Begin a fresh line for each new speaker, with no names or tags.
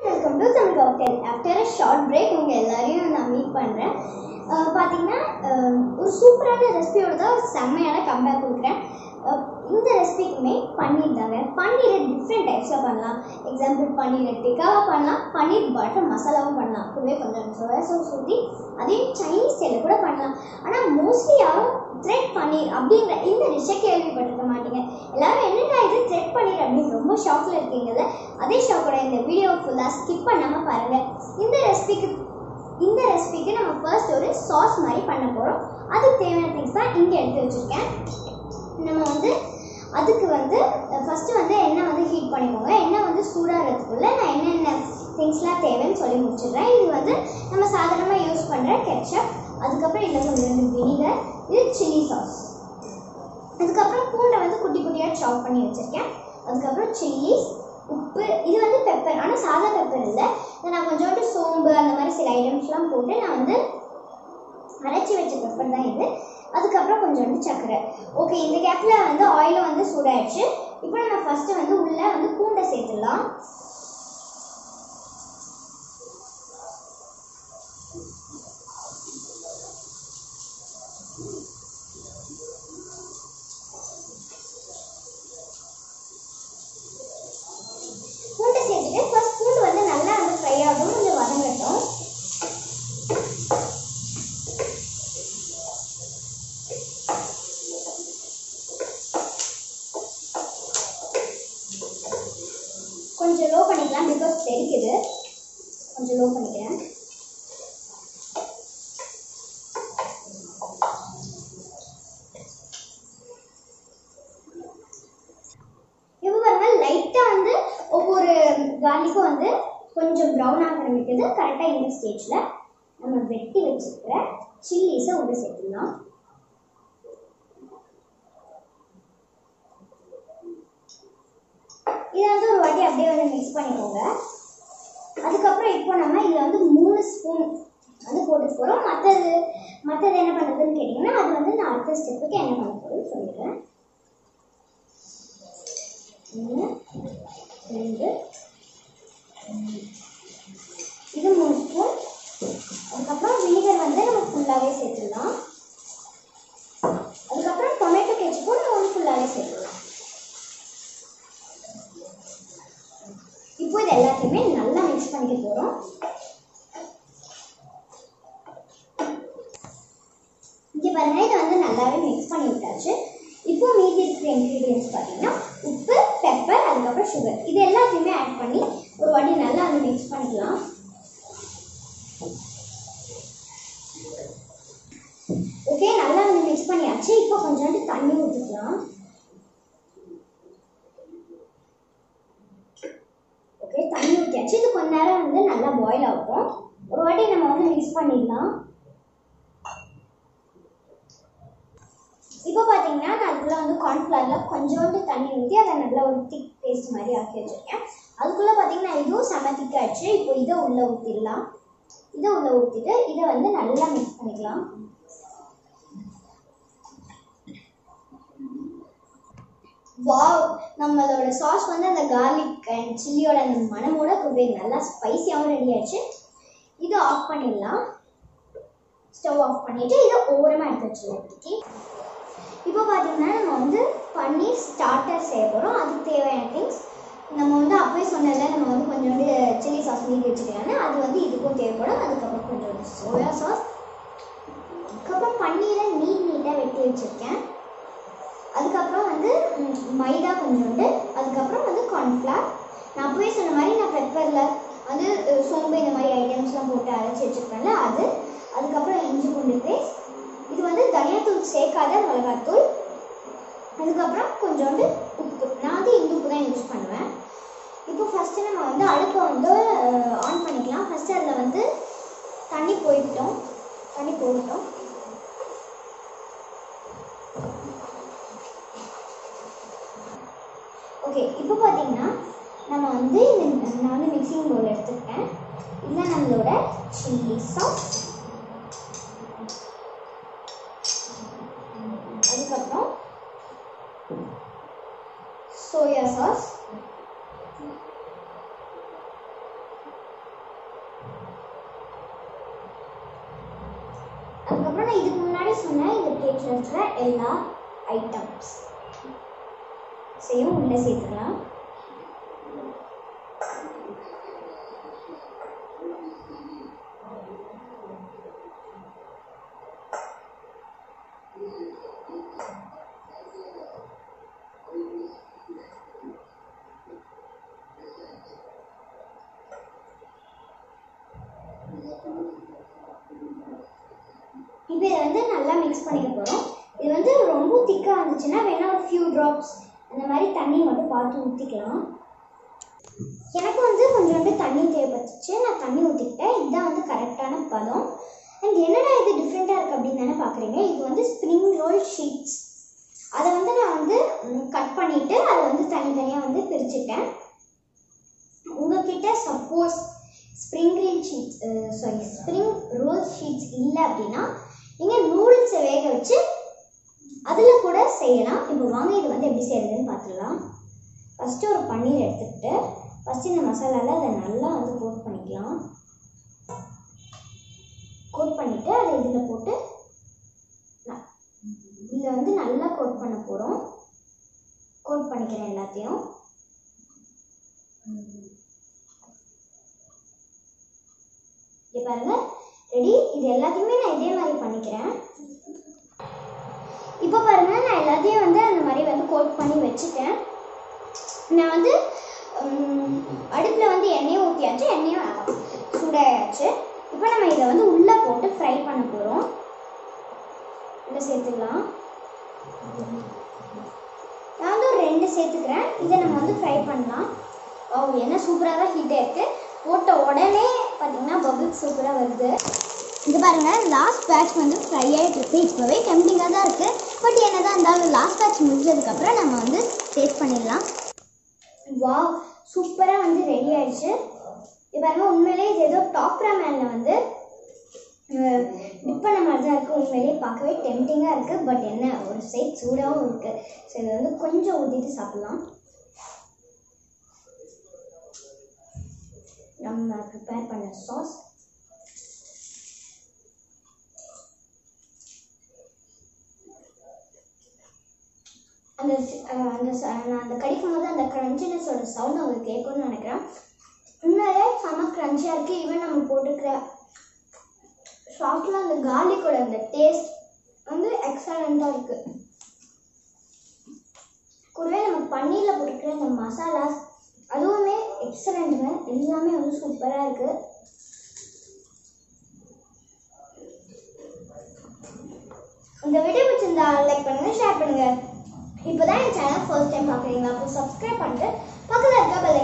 Welcome to Tamil cocktail after a short break உங்கள் எல்லாரையும் நான் மீட் பண்ணுறேன் பார்த்தீங்கன்னா அஹ், ஒரு சூப்பரான ரெசிபியோட தான் ஒரு செம்மையான கம்பேக் கொடுக்குறேன் அஹ், இந்த ரெசிபிக்குமே பன்னீர் தாங்க பன்னீரை டிஃப்ரெண்ட் டைப்ஸில் பண்ணலாம் எக்ஸாம்பிள் பன்னீரை டிக்காவாக பண்ணலாம் பன்னீர் பட்டர் மசாலாவும் பண்ணலாம் கூடவே கொஞ்சம் சோயா சாஸ் ஊற்றி அதையும் சைனீஸ் ஸ்டைலில் கூட பண்ணலாம் ஆனால் மோஸ்ட்லி யாரும் த்ரெட் பன்னீர் அப்படிங்கிற இந்த டிஷ்ஷை கேள்விப்பட்டிருக்க மாட்டீங்க எல்லாரும் என்னடா இது த்ரெட் பன்னீர் அப்படின்னு ரொம்ப ஷாக்கில் இருக்கீங்கல்ல அதே ஷாக்கோட இந்த வீடியோ ஃபுல்லாக ஸ்கிப் பண்ணாமல் பாருங்கள் இந்த ரெசிபிக்கு இந்த ரெசிபிக்கு நம்ம ஃபர்ஸ்ட் ஒரு சாஸ் மாதிரி பண்ண போகிறோம் அதுக்கு தேவையான திங்ஸ் தான் இங்கே எடுத்து வச்சுருக்கேன் நம்ம வந்து அதுக்கு வந்து ஃபஸ்ட்டு வந்து எண்ணெய் வந்து ஹீட் பண்ணிக்கோங்க எண்ணெய் வந்து சூடாகிறதுக்குள்ளே நான் என்னென்ன திங்ஸ்லாம் தேவைன்னு சொல்லி முடிச்சிடுறேன் இது வந்து நம்ம சாதாரணமாக யூஸ் பண்ணுற கெட்சப் அதுக்கப்புறம் இதில் கொஞ்சம் வந்து வினிகர் இது சில்லி சாஸ் அதுக்கப்புறம் பூண்டை வந்து குட்டி குட்டியாக சாப் பண்ணி வச்சுருக்கேன் அதுக்கப்புறம் சில்லிஸ் உப்பு இது வந்து பெப்பர் ஆனால் சாதா பெப்பர் இல்லை இதை நான் கொஞ்சோண்டு சோம்பு அந்த மாதிரி சில ஐட்டம்ஸ்லாம் போட்டு நான் வந்து அரைச்சி வச்ச பெப்பர் தான் இது அதுக்கப்புறம் கொஞ்சோண்டு சர்க்கரை ஓகே இந்த கேப்பில் வந்து ஆயிலும் வந்து சூடாயிடுச்சு இப்போ நம்ம ஃபஸ்ட்டு வந்து உள்ளே வந்து பூண்டை சேர்த்துடலாம் பூண்டை சேர்த்துட்டு ஃபர்ஸ்ட் பூண்டு வந்து நல்லா வந்து ஃப்ரை ஆகும் கொஞ்சம் வதங்கட்டும் கொஞ்சம் லோ பண்ணிக்கலாம் பிகாஸ் தெரிக்குது கொஞ்சம் லோ பண்ணிக்கிறேன் இப்போ பாருங்க லைட்டாக வந்து ஒவ்வொரு கார்லிக்கும் வந்து கொஞ்சம் ப்ரௌன் ஆக ஆரம்பிக்குது கரெக்டாக இந்த ஸ்டேஜில் நம்ம வெட்டி வச்சுருக்கிற சில்லிஸை உள்ள சேர்த்துக்கலாம் இதை வந்து ஒரு வாட்டி அப்படியே வந்து மிக்ஸ் பண்ணிக்கோங்க அதுக்கப்புறம் இப்போ நம்ம இதில் வந்து மூணு ஸ்பூன் வந்து போட்டு போகிறோம் மற்றது மற்றது என்ன பண்ணுறதுன்னு கேட்டிங்கன்னா அது வந்து நான் அடுத்த ஸ்டெப்புக்கு என்ன பண்ண போகிறேன்னு சொல்லிடுறேன் ஒன்று ரெண்டு மூணு. இது மூணு ஸ்பூன் அதுக்கப்புறம் வினிகர் வந்து நம்ம ஃபுல்லாகவே சேர்த்துடலாம் அதுக்கப்புறம் டொமேட்டோ கெச்சப்பும் நம்ம வந்து ஃபுல்லாகவே சேர்த்துடலாம் இப்போ இது எல்லாத்தையுமே நல்லா மிக்ஸ் பண்ணிக்க போகிறோம் இங்கே பாருங்க இதை வந்து நல்லாவே மிக்ஸ் பண்ணி விட்டாச்சு இப்போ மீதி இருக்கிற இன்க்ரீடியன்ஸ் பார்த்தீங்கன்னா உப்பு பெப்பர் அதுக்கப்புறம் சுகர் இது எல்லாத்தையுமே ஆட் பண்ணி ஒரு வாட்டி நல்லா வந்து மிக்ஸ் பண்ணிக்கலாம் ஓகே நல்லா வந்து மிக்ஸ் பண்ணியாச்சு இப்போ கொஞ்சோண்டு தண்ணி ஊற்றிக்கலாம் ஓகே தண்ணி ஊற்றியாச்சு இது கொஞ்ச நேரம் வந்து நல்லா பாயில் ஆகும் ஒரு வாட்டி நம்ம வந்து மிக்ஸ் பண்ணிடலாம் இப்போ பார்த்தீங்கன்னா நான் அதுக்குள்ளே வந்து கார்ன்ஃப்ளவரில் கொஞ்சோண்டு தண்ணி ஊற்றி அதை நல்லா ஒரு திக் பேஸ்ட் மாதிரி ஆக்கி வச்சுருக்கேன் அதுக்குள்ளே பார்த்தீங்கன்னா இதுவும் செம திக்காச்சு இப்போ இதை உள்ளே ஊற்றிடலாம் இதை உள்ளே ஊற்றிட்டு இதை வந்து நல்லா மிக்ஸ் பண்ணிக்கலாம் வாவ் நம்மளோட சாஸ் வந்து அந்த கார்லிக் அண்ட் சில்லியோட அந்த மனமோட கூடவே நல்லா ஸ்பைசியாகவும் ரெடி ஆயிடுச்சு இதை ஆஃப் பண்ணிடலாம் ஸ்டவ் ஆஃப் பண்ணிவிட்டு இதை ஓரமாக எடுத்து வச்சிடலாம் இப்போதைக்கு இப்போ பார்த்தீங்கன்னா நம்ம வந்து பன்னீர் ஸ்டார்டர் செய்ய போகிறோம் அதுக்கு தேவையான திங்ஸ் நம்ம வந்து அப்பவே சொன்னதில்ல நம்ம வந்து கொஞ்சோண்டு சில்லி சாஸ் மீதி வச்சுக்கலாம்னு அது வந்து இதுக்கும் தேவைப்படும் அதுக்கப்புறம் கொஞ்சோண்டு சோயா சாஸ் அதுக்கப்புறம் பன்னீரை நீட் நீட்டாக வெட்டி வச்சுருக்கேன் அதுக்கப்புறம் வந்து ம், மைதா கொஞ்சோண்டு அதுக்கப்புறம் வந்து கார்ன்ஃப்ளவர் நான் அப்பவே சொன்ன மாதிரி நான் பெப்பரில் வந்து அஹ், சோம்பு இந்த மாதிரி ஐட்டம்ஸ்லாம் போட்டு அரைச்சி வச்சுருப்பேன்ல அது அதுக்கப்புறம் இஞ்சி பூண்டு பேஸ்ட் இது வந்து தனியாத்தூள் சேர்க்காத மிளகாத்தூள் அதுக்கப்புறம் கொஞ்சோண்டு உப்பு நான் வந்து இந்த உப்பு தான் யூஸ் பண்ணுவேன் இப்போ ஃபஸ்ட்டு நம்ம வந்து அடுப்பை வந்து ஆன் பண்ணிக்கலாம் ஃபஸ்ட்டு அதில் வந்து தண்ணி போயிட்டோம் தண்ணி போயிட்டோம் ஓகே இப்போ பார்த்தீங்கன்னா நம்ம வந்து இந்த நான் வந்து மிக்சிங் பவுல் எடுத்துக்கிட்டேன் இதில் நம்மளோட சில்லி சாஸ் அதுக்கப்புறம் சோயா சாஸ் பிளேட்டில் இருக்கிற எல்லா ஐட்டம்ஸ் செய்யும் உள்ளே சேர்த்துக்கலாம் இப்போ இதை வந்து நல்லா மிக்ஸ் பண்ணிக்க போகிறோம் இது வந்து ரொம்ப திக்காக இருந்துச்சுன்னா வேணா ஒரு ஃபியூ ட்ராப்ஸ் அந்த மாதிரி தண்ணி மட்டும் பார்த்து ஊற்றிக்கலாம் எனக்கு வந்து கொஞ்சோண்டு தண்ணி தேவைப்பட்டுச்சு நான் தண்ணி ஊற்றிக்கிட்டேன் இதுதான் வந்து கரெக்டான பதம் அண்ட் என்னடா இது டிஃப்ரெண்ட்டாக இருக்குது அப்படின்னு தானே பார்க்குறீங்க இது வந்து ஸ்ப்ரிங் ரோல் ஷீட்ஸ் அதை வந்து நான் வந்து கட் பண்ணிவிட்டு அதை வந்து தனித்தனியாக வந்து பிரிச்சுட்டேன் உங்ககிட்ட suppose spring roll sheets sorry spring roll sheets இல்லை அப்படின்னா நீங்கள் நூடுல்ஸை வேக வச்சு அதில் கூட செய்யலாம் இப்போ வாங்க இது வந்து எப்படி செய்யறதுன்னு பார்த்துடலாம் ஃபஸ்ட்டு ஒரு பன்னீர் எடுத்துக்கிட்டு ஃபஸ்ட்டு இந்த மசாலாவில் அதை நல்லா வந்து கோட் பண்ணிக்கலாம் கோட் பண்ணிவிட்டு அதை இதில் போட்டு இதில் வந்து நல்லா கோட் பண்ண போகிறோம் கோட் பண்ணிக்கிறேன் எல்லாத்தையும் இங்கே பாருங்க ரெடி இது எல்லாத்தையுமே நான் இதே மாதிரி பண்ணிக்கிறேன் இப்போ பாருங்க நான் எல்லாத்தையும் வந்து அந்த மாதிரி வந்து கோட் பண்ணி வச்சுட்டேன் நான் வந்து அடுப்பில் வந்து எண்ணெயும் ஊற்றியாச்சு எண்ணெயும் சூடாயாச்சு இப்போ நம்ம இதை வந்து உள்ளே போட்டு ஃப்ரை பண்ண போகிறோம் உள்ளே சேர்த்துக்கலாம் நான் வந்து ஒரு ரெண்டு சேர்த்துக்கிறேன் இதை நம்ம வந்து ஃப்ரை பண்ணலாம் ஓ என்ன சூப்பராக தான் ஹீட்டாக இருக்குது போட்ட உடனே பார்த்தீங்கன்னா பபிள்ஸ் சூப்பராக வருது இது பாருங்கள் லாஸ்ட் பேட்ச் வந்து ஃப்ரை ஆகிட்டு இருக்கு இப்போவே டெம்டிங்காக தான் இருக்குது பட் என்ன தான் இருந்தாலும் லாஸ்ட் பேட்ச் முடிஞ்சதுக்கப்புறம் நம்ம வந்து டேஸ்ட் பண்ணிடலாம் வா சூப்பராக வந்து ரெடி ஆயிடுச்சு இது பாருங்க உண்மையிலே இது ஏதோ டாப் ரேமேனில் வந்து டிப் பண்ண மாதிரி தான் இருக்குது உண்மையிலேயே பார்க்கவே டெம்டிங்காக இருக்குது பட் என்ன ஒரு சைட் சூடாகவும் இருக்குது ஸோ இதை வந்து கொஞ்சம் ஊற்றிட்டு சாப்பிட்லாம் நம்ம ப்ரிப்பேர் பண்ண சாஸ் அந்த சி- அஹ் அந்த ச- நான் அந்த கடிக்கும் போது அந்த க்ரன்ச்சினஸோட சவுண்ட் உங்களுக்கு கேட்கும்னு நினைக்கிறேன் உண்மையிலே செம க்ரன்ச்சியாக இருக்குது ஈவன் நம்ம போட்டுக்கிற சாஸில் அந்த கார்லிக்கோட அந்த டேஸ்ட் வந்து எக்ஸலண்ட்டாக இருக்குது கூடவே நம்ம பன்னீரில் போட்டுக்கிற அந்த மசாலாஸ் அதுவுமே எக்ஸலண்ட்டுங்க எல்லாமே வந்து சூப்பராக இருக்குது இந்த வீடியோ பிடிச்சிருந்தா லைக் பண்ணுங்க ஷேர் பண்ணுங்க இப்போதான் என் சேனல் ஃபர்ஸ்ட் டைம் பார்க்குறீங்களா அப்போ சப்ஸ்கிரைப் பண்ணிட்டு பக்கத்தில் இருக்க பெல்